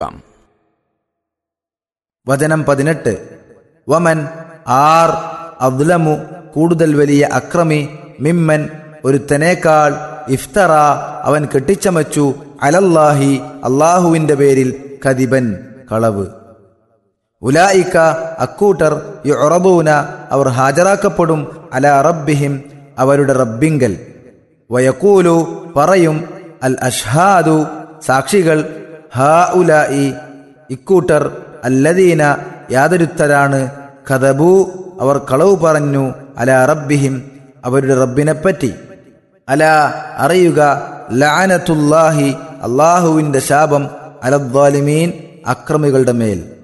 വചനം പതിനെട്ട് വമൻ ആർ അദ്ലമു കൂടുതൽ വലിയ അക്രമി മിമ്മൻ ഒരുത്തനേക്കാൾ ഇഫ്തറ അവൻ കെട്ടിച്ചമച്ചു അലല്ലാഹി അള്ളാഹുവിന്റെ പേരിൽ കദിബൻ കളവ് ഉലായിക്ക അക്കൂട്ടർ യുറബൂന അവർ ഹാജരാക്കപ്പെടും അല റബ്ബിഹിം അവരുടെ റബ്ബിങ്കൽ വയക്കൂലു പറയും അൽ അഷ്ഹാദു സാക്ഷികൾ ഹാ ഉലായി ഇക്കൂട്ടർ അല്ലദീന യാതൊരുത്തരാണ് കഥബു അവർ കളവ് പറഞ്ഞു അല റബ്ബിഹിം അവരുടെ റബ്ബിനെപ്പറ്റി അല അറിയുക ലഅനത്തുല്ലാഹി അള്ളാഹുവിന്റെ ശാപം അലദ്വാലിമീൻ അക്രമികളുടെ മേൽ